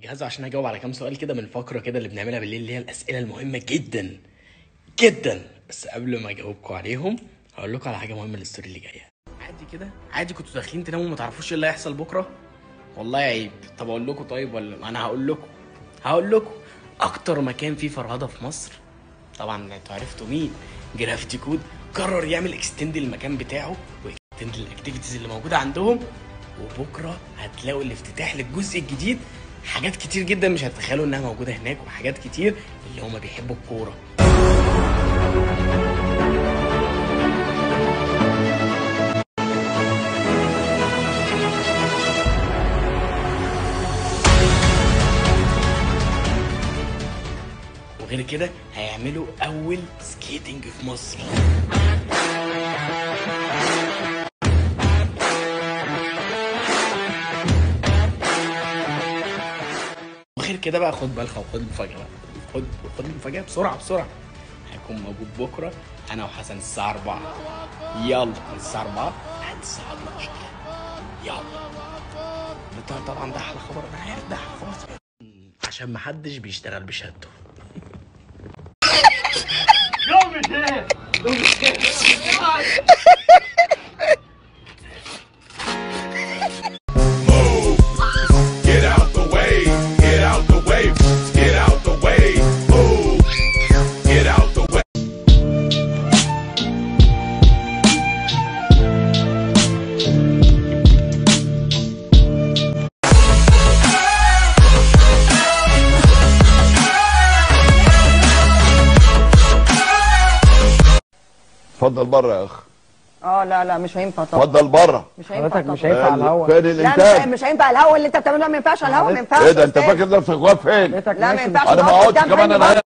جهزوا عشان هجاوب على كام سؤال كده من فقره كده اللي بنعملها بالليل اللي هي الاسئله المهمه جدا جدا بس قبل ما اجاوبكم عليهم هقول لكم على حاجه مهمه للستوري اللي جايه عادي كده عادي كنتوا داخلين تناموا ما تعرفوش ايه اللي هيحصل بكره والله عيب طب اقول لكم طيب ولا انا هقول لكم هقول لكم اكتر مكان فيه فرهده في مصر طبعا انتوا عرفتوا مين جرافيتي كود قرر يعمل اكستند للمكان بتاعه واكستند للاكتيفيتيز اللي موجوده عندهم وبكره هتلاقوا الافتتاح للجزء الجديد حاجات كتير جدا مش هتتخيلوا انها موجوده هناك وحاجات كتير اللي هما بيحبوا الكوره وغير كده هيعملوا اول سكيتنج في مصر وغير كده بقى خد بالك وخد المفاجاه بقى خد خد المفاجاه بسرعه بسرعه هيكون موجود بكره انا وحسن الساعه 4 يلا من الساعه 4 لحد الساعه 12 يلا ده طبعا ده احلى خبر انا عارف ده احلى خبر عشان محدش بيشتغل بشهادته Get out the way, get out the way, get out the way, move, get out the way. اتفضل بره يا اخ اه لا لا مش هينفع طبعا اتفضل بره مش هينفع حضرتك مش طبعا. هينفع على الهوا فين لا مش, الانتاج مش هينفع الهوا اللي انت بتعمله ده ما ينفعش على الهوا ما ينفعش ايه ده انت أستاذ. فاكر نفسك واقف فين حضرتك لا ما ماشي ينفعش انا ما نقف اقعدش قدام كمان حلمي انا